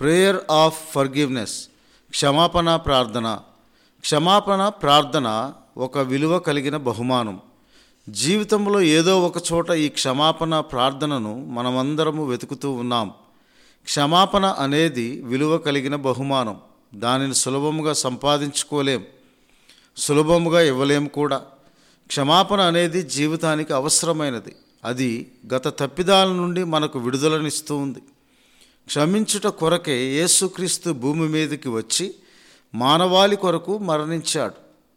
prayer of forgiveness క్షమాపణ ప్రార్థన క్షమాపణ ప్రార్థన ఒక విలువ కలిగిన బహుమానం జీవితంలో ఏదో ఒక చోట ఈ క్షమాపణ ప్రార్థనను మనమందరము వెతుకుతూ ఉన్నాం క్షమాపణ అనేది విలువ కలిగిన బహుమానం దానిని సులభముగా సంపాదించుకోలేం సులభముగా ఇవ్వలేం కూడా క్షమాపణ అనేది జీవితానికి అవసరమైనది అది గత తప్పిదాల నుండి మనకు విడుదలనిస్తూ ఉంది క్షమించుట కొరకే యేసుక్రీస్తు భూమి మీదకి వచ్చి మానవాళి కొరకు మరణించాడు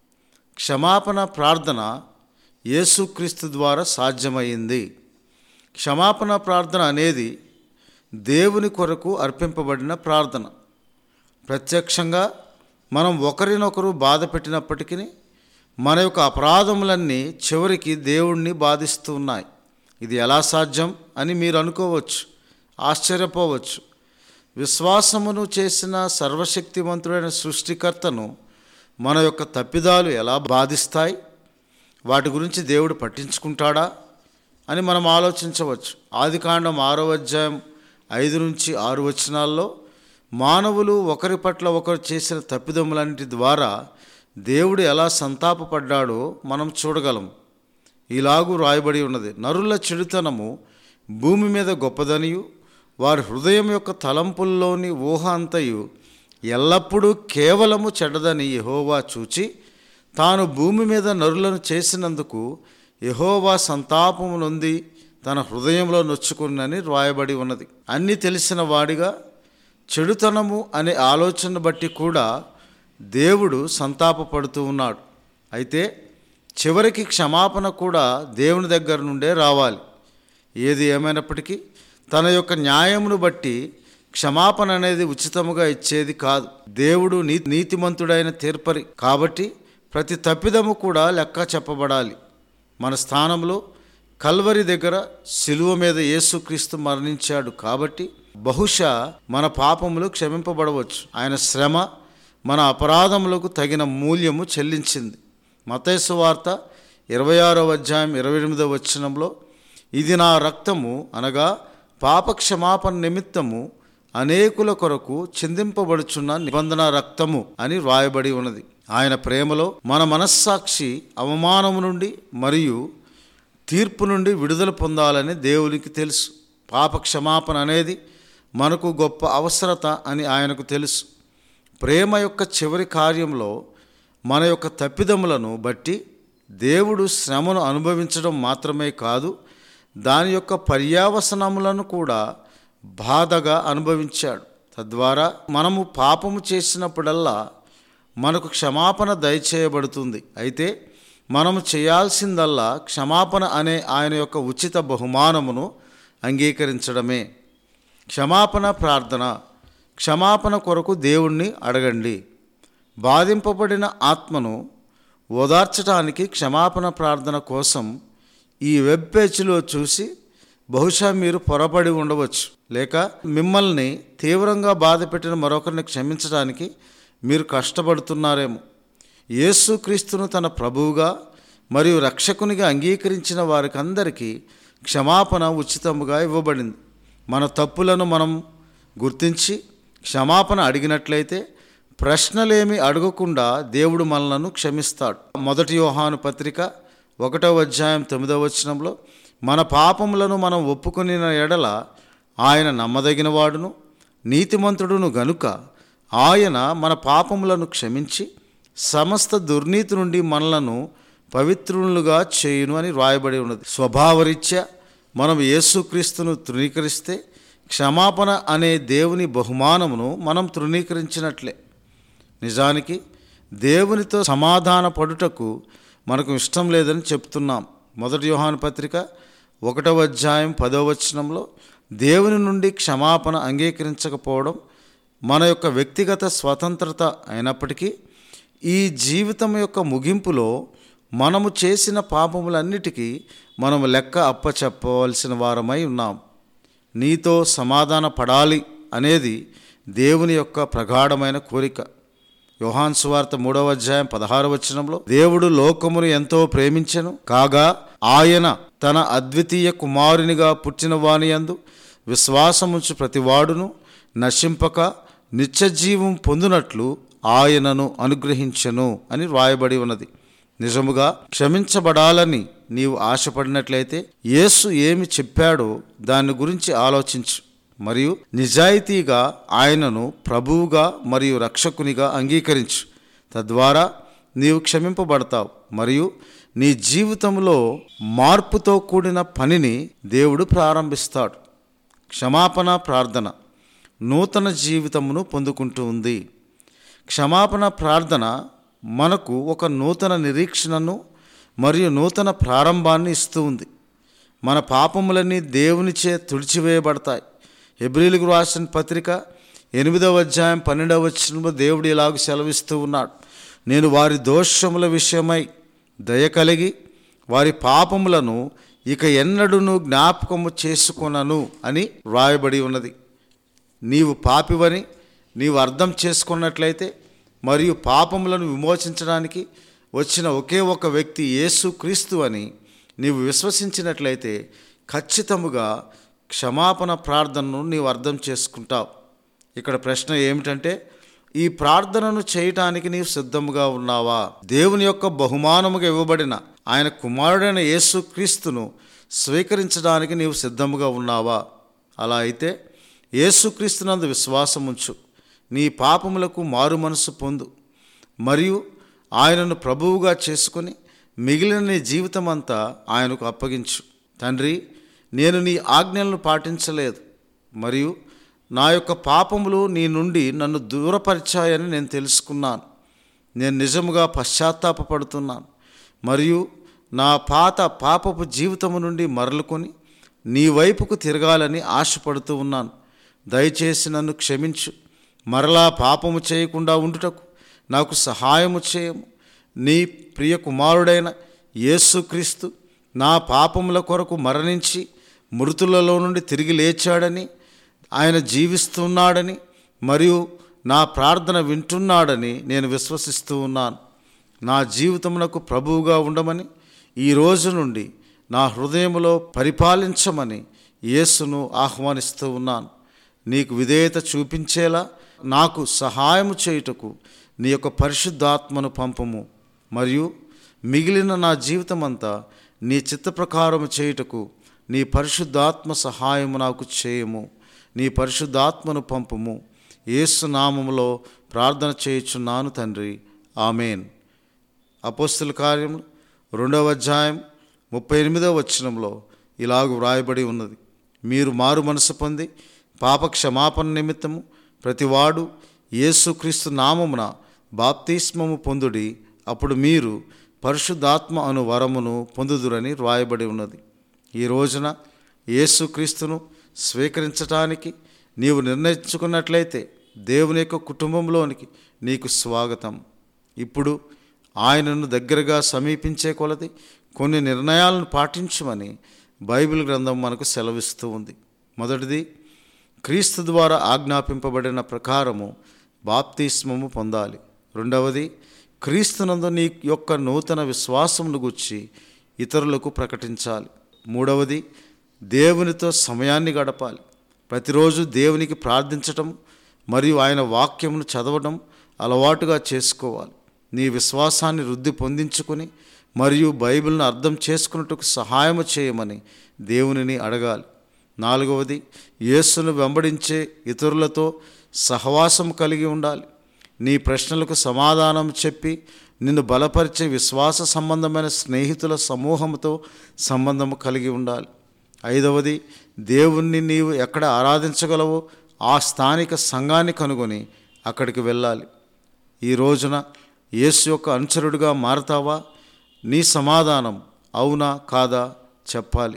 క్షమాపణ ప్రార్థన యేసుక్రీస్తు ద్వారా సాధ్యమైంది క్షమాపణ ప్రార్థన అనేది దేవుని కొరకు అర్పింపబడిన ప్రార్థన ప్రత్యక్షంగా మనం ఒకరినొకరు బాధ పెట్టినప్పటికీ మన యొక్క అపరాధములన్నీ చివరికి దేవుణ్ణి బాధిస్తూ ఉన్నాయి ఇది ఎలా సాధ్యం అని మీరు అనుకోవచ్చు ఆశ్చర్యపోవచ్చు విశ్వాసమును చేసిన సర్వశక్తివంతుడైన సృష్టికర్తను మన యొక్క తప్పిదాలు ఎలా బాధిస్తాయి వాటి గురించి దేవుడు పట్టించుకుంటాడా అని మనం ఆలోచించవచ్చు ఆదికాండం ఆరో అధ్యాయం ఐదు నుంచి ఆరు వచనాల్లో మానవులు ఒకరి పట్ల ఒకరు చేసిన తప్పిదములన్నిటి ద్వారా దేవుడు ఎలా సంతాపపడ్డాడో మనం చూడగలం ఇలాగూ రాయబడి ఉన్నది నరుల చెడుతనము భూమి మీద గొప్పదనియు వారి హృదయం యొక్క తలంపుల్లోని ఊహ అంతయు ఎల్లప్పుడూ కేవలము చెడ్డదని యెహోవా చూచి తాను భూమి మీద నరులను చేసినందుకు యెహోవా సంతాపము నొంది తన హృదయంలో నొచ్చుకున్నని రాయబడి ఉన్నది అన్నీ తెలిసిన వాడిగా చెడుతనము అనే ఆలోచన బట్టి కూడా దేవుడు సంతాపపడుతూ ఉన్నాడు అయితే చివరికి క్షమాపణ కూడా దేవుని దగ్గర నుండే రావాలి ఏది ఏమైనప్పటికీ తన యొక్క న్యాయమును బట్టి క్షమాపణ అనేది ఉచితముగా ఇచ్చేది కాదు దేవుడు నీ నీతిమంతుడైన తీర్పరి కాబట్టి ప్రతి తప్పిదము కూడా లెక్క చెప్పబడాలి మన స్థానంలో కల్వరి దగ్గర శిలువ మీద యేసుక్రీస్తు మరణించాడు కాబట్టి బహుశా మన పాపములు క్షమింపబడవచ్చు ఆయన శ్రమ మన అపరాధములకు తగిన మూల్యము చెల్లించింది మతేసు వార్త ఇరవై ఆరో అధ్యాయం ఇరవై ఎనిమిదవ వచనంలో ఇది నా రక్తము అనగా పాప క్షమాపణ నిమిత్తము అనేకుల కొరకు చిందింపబడుచున్న నిబంధన రక్తము అని వ్రాయబడి ఉన్నది ఆయన ప్రేమలో మన మనస్సాక్షి అవమానము నుండి మరియు తీర్పు నుండి విడుదల పొందాలని దేవునికి తెలుసు పాప క్షమాపణ అనేది మనకు గొప్ప అవసరత అని ఆయనకు తెలుసు ప్రేమ యొక్క చివరి కార్యంలో మన యొక్క తప్పిదములను బట్టి దేవుడు శ్రమను అనుభవించడం మాత్రమే కాదు దాని యొక్క పర్యావసనములను కూడా బాధగా అనుభవించాడు తద్వారా మనము పాపము చేసినప్పుడల్లా మనకు క్షమాపణ దయచేయబడుతుంది అయితే మనము చేయాల్సిందల్లా క్షమాపణ అనే ఆయన యొక్క ఉచిత బహుమానమును అంగీకరించడమే క్షమాపణ ప్రార్థన క్షమాపణ కొరకు దేవుణ్ణి అడగండి బాధింపబడిన ఆత్మను ఓదార్చడానికి క్షమాపణ ప్రార్థన కోసం ఈ వెబ్ పేజీలో చూసి బహుశా మీరు పొరపడి ఉండవచ్చు లేక మిమ్మల్ని తీవ్రంగా బాధ పెట్టిన మరొకరిని క్షమించడానికి మీరు కష్టపడుతున్నారేమో యేసుక్రీస్తును తన ప్రభువుగా మరియు రక్షకునిగా అంగీకరించిన వారికందరికీ క్షమాపణ ఉచితముగా ఇవ్వబడింది మన తప్పులను మనం గుర్తించి క్షమాపణ అడిగినట్లయితే ప్రశ్నలేమి అడగకుండా దేవుడు మనలను క్షమిస్తాడు మొదటి యోహాను పత్రిక ఒకటవ అధ్యాయం తొమ్మిదవ వచనంలో మన పాపములను మనం ఒప్పుకుని ఎడల ఆయన నమ్మదగినవాడును నీతిమంతుడును గనుక ఆయన మన పాపములను క్షమించి సమస్త దుర్నీతి నుండి మనలను పవిత్రులుగా చేయును అని రాయబడి ఉన్నది స్వభావరీత్యా మనం యేసుక్రీస్తును తృణీకరిస్తే క్షమాపణ అనే దేవుని బహుమానమును మనం తృణీకరించినట్లే నిజానికి దేవునితో సమాధాన పడుటకు మనకు ఇష్టం లేదని చెప్తున్నాం మొదటి యోహాను పత్రిక ఒకటవ అధ్యాయం పదవ వచనంలో దేవుని నుండి క్షమాపణ అంగీకరించకపోవడం మన యొక్క వ్యక్తిగత స్వతంత్రత అయినప్పటికీ ఈ జీవితం యొక్క ముగింపులో మనము చేసిన పాపములన్నిటికీ మనము లెక్క అప్పచెప్పవలసిన వారమై ఉన్నాం నీతో సమాధాన పడాలి అనేది దేవుని యొక్క ప్రగాఢమైన కోరిక యోహాన్ సువార్త మూడవ అధ్యాయం పదహార వచనంలో దేవుడు లోకమును ఎంతో ప్రేమించెను కాగా ఆయన తన అద్వితీయ కుమారునిగా పుట్టిన వాని యందు విశ్వాసముంచు ప్రతివాడును నశింపక నిత్యజీవం పొందునట్లు ఆయనను అనుగ్రహించెను అని వ్రాయబడి ఉన్నది నిజముగా క్షమించబడాలని నీవు ఆశపడినట్లయితే యేసు ఏమి చెప్పాడో దాని గురించి ఆలోచించు మరియు నిజాయితీగా ఆయనను ప్రభువుగా మరియు రక్షకునిగా అంగీకరించు తద్వారా నీవు క్షమింపబడతావు మరియు నీ జీవితంలో మార్పుతో కూడిన పనిని దేవుడు ప్రారంభిస్తాడు క్షమాపణ ప్రార్థన నూతన జీవితమును పొందుకుంటూ ఉంది క్షమాపణ ప్రార్థన మనకు ఒక నూతన నిరీక్షణను మరియు నూతన ప్రారంభాన్ని ఇస్తూ ఉంది మన పాపములన్నీ దేవునిచే తుడిచివేయబడతాయి ఎబ్రిలకు రాసిన పత్రిక ఎనిమిదవ అధ్యాయం పన్నెండవ వచ్చిన దేవుడు ఇలాగ సెలవిస్తూ ఉన్నాడు నేను వారి దోషముల విషయమై దయ కలిగి వారి పాపములను ఇక ఎన్నడూను జ్ఞాపకము చేసుకొనను అని వ్రాయబడి ఉన్నది నీవు పాపివని నీవు అర్థం చేసుకున్నట్లయితే మరియు పాపములను విమోచించడానికి వచ్చిన ఒకే ఒక వ్యక్తి యేసు క్రీస్తు అని నీవు విశ్వసించినట్లయితే ఖచ్చితముగా క్షమాపణ ప్రార్థనను నీవు అర్థం చేసుకుంటావు ఇక్కడ ప్రశ్న ఏమిటంటే ఈ ప్రార్థనను చేయటానికి నీవు సిద్ధముగా ఉన్నావా దేవుని యొక్క బహుమానముగా ఇవ్వబడిన ఆయన కుమారుడైన యేసు క్రీస్తును స్వీకరించడానికి నీవు సిద్ధముగా ఉన్నావా అలా అయితే యేసుక్రీస్తునందు విశ్వాసం ఉంచు నీ పాపములకు మారు మనసు పొందు మరియు ఆయనను ప్రభువుగా చేసుకొని మిగిలిన నీ జీవితం అంతా ఆయనకు అప్పగించు తండ్రి నేను నీ ఆజ్ఞలను పాటించలేదు మరియు నా యొక్క పాపములు నీ నుండి నన్ను దూరపరిచాయని నేను తెలుసుకున్నాను నేను నిజముగా పశ్చాత్తాపపడుతున్నాను మరియు నా పాత పాపపు జీవితము నుండి మరలుకొని నీ వైపుకు తిరగాలని ఆశపడుతూ ఉన్నాను దయచేసి నన్ను క్షమించు మరలా పాపము చేయకుండా ఉండుటకు నాకు సహాయము చేయము నీ ప్రియ కుమారుడైన యేసుక్రీస్తు నా పాపముల కొరకు మరణించి మృతులలో నుండి తిరిగి లేచాడని ఆయన జీవిస్తున్నాడని మరియు నా ప్రార్థన వింటున్నాడని నేను విశ్వసిస్తూ ఉన్నాను నా జీవితమునకు ప్రభువుగా ఉండమని ఈ రోజు నుండి నా హృదయములో పరిపాలించమని యేసును ఆహ్వానిస్తూ ఉన్నాను నీకు విధేయత చూపించేలా నాకు సహాయము చేయుటకు నీ యొక్క పరిశుద్ధాత్మను పంపము మరియు మిగిలిన నా జీవితమంతా నీ చిత్త ప్రకారము చేయుటకు నీ పరిశుద్ధాత్మ సహాయము నాకు చేయము నీ పరిశుద్ధాత్మను పంపము యేసు నామములో ప్రార్థన చేయుచున్నాను తండ్రి ఆమెన్ అపోస్తుల కార్యం రెండవ అధ్యాయం ముప్పై ఎనిమిదవ వచనంలో ఇలాగ వ్రాయబడి ఉన్నది మీరు మారు మనసు పొంది పాప క్షమాపణ నిమిత్తము ప్రతివాడు యేసుక్రీస్తు నామమున బాప్తిస్మము పొందుడి అప్పుడు మీరు పరిశుద్ధాత్మ అను వరమును పొందుదురని వ్రాయబడి ఉన్నది ఈ రోజున యేసుక్రీస్తును స్వీకరించటానికి నీవు నిర్ణయించుకున్నట్లయితే దేవుని యొక్క కుటుంబంలోనికి నీకు స్వాగతం ఇప్పుడు ఆయనను దగ్గరగా సమీపించే కొలది కొన్ని నిర్ణయాలను పాటించమని బైబిల్ గ్రంథం మనకు సెలవిస్తూ ఉంది మొదటిది క్రీస్తు ద్వారా ఆజ్ఞాపింపబడిన ప్రకారము బాప్తిస్మము పొందాలి రెండవది క్రీస్తునందు నీ యొక్క నూతన విశ్వాసమును గుచ్చి ఇతరులకు ప్రకటించాలి మూడవది దేవునితో సమయాన్ని గడపాలి ప్రతిరోజు దేవునికి ప్రార్థించటం మరియు ఆయన వాక్యమును చదవడం అలవాటుగా చేసుకోవాలి నీ విశ్వాసాన్ని వృద్ధి పొందించుకొని మరియు బైబిల్ను అర్థం చేసుకున్నట్టుకు సహాయము చేయమని దేవునిని అడగాలి నాలుగవది యేసును వెంబడించే ఇతరులతో సహవాసం కలిగి ఉండాలి నీ ప్రశ్నలకు సమాధానం చెప్పి నిన్ను బలపరిచే విశ్వాస సంబంధమైన స్నేహితుల సమూహంతో సంబంధము కలిగి ఉండాలి ఐదవది దేవుణ్ణి నీవు ఎక్కడ ఆరాధించగలవో ఆ స్థానిక సంఘాన్ని కనుగొని అక్కడికి వెళ్ళాలి ఈ రోజున యేసు యొక్క అనుచరుడిగా మారతావా నీ సమాధానం అవునా కాదా చెప్పాలి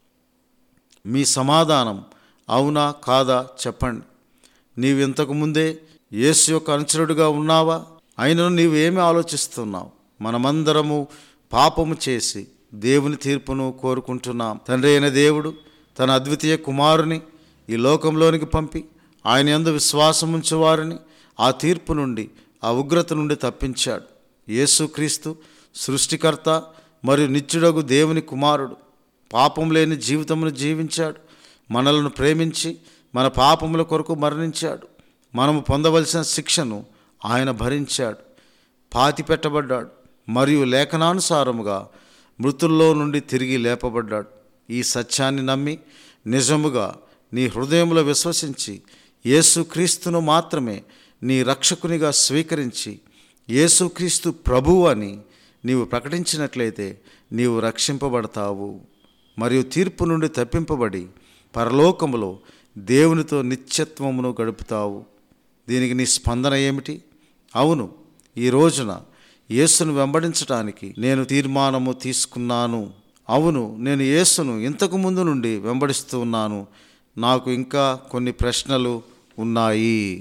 మీ సమాధానం అవునా కాదా చెప్పండి నీవు ఇంతకు ముందే యేసు యొక్క అనుచరుడిగా ఉన్నావా అయినను నీవేమి ఆలోచిస్తున్నావు మనమందరము పాపము చేసి దేవుని తీర్పును కోరుకుంటున్నాం తండ్రి అయిన దేవుడు తన అద్వితీయ కుమారుని ఈ లోకంలోనికి పంపి ఆయన యందు విశ్వాసం ఉంచేవారిని ఆ తీర్పు నుండి ఆ ఉగ్రత నుండి తప్పించాడు యేసుక్రీస్తు సృష్టికర్త మరియు నిత్యుడగు దేవుని కుమారుడు పాపం లేని జీవితమును జీవించాడు మనలను ప్రేమించి మన పాపముల కొరకు మరణించాడు మనము పొందవలసిన శిక్షను ఆయన భరించాడు పాతి పెట్టబడ్డాడు మరియు లేఖనానుసారముగా మృతుల్లో నుండి తిరిగి లేపబడ్డాడు ఈ సత్యాన్ని నమ్మి నిజముగా నీ హృదయంలో విశ్వసించి యేసుక్రీస్తును మాత్రమే నీ రక్షకునిగా స్వీకరించి యేసుక్రీస్తు ప్రభువు అని నీవు ప్రకటించినట్లయితే నీవు రక్షింపబడతావు మరియు తీర్పు నుండి తప్పింపబడి పరలోకములో దేవునితో నిత్యత్వమును గడుపుతావు దీనికి నీ స్పందన ఏమిటి అవును ఈ రోజున యేసును వెంబడించటానికి నేను తీర్మానము తీసుకున్నాను అవును నేను యేసును ఇంతకు ముందు నుండి వెంబడిస్తూ ఉన్నాను నాకు ఇంకా కొన్ని ప్రశ్నలు ఉన్నాయి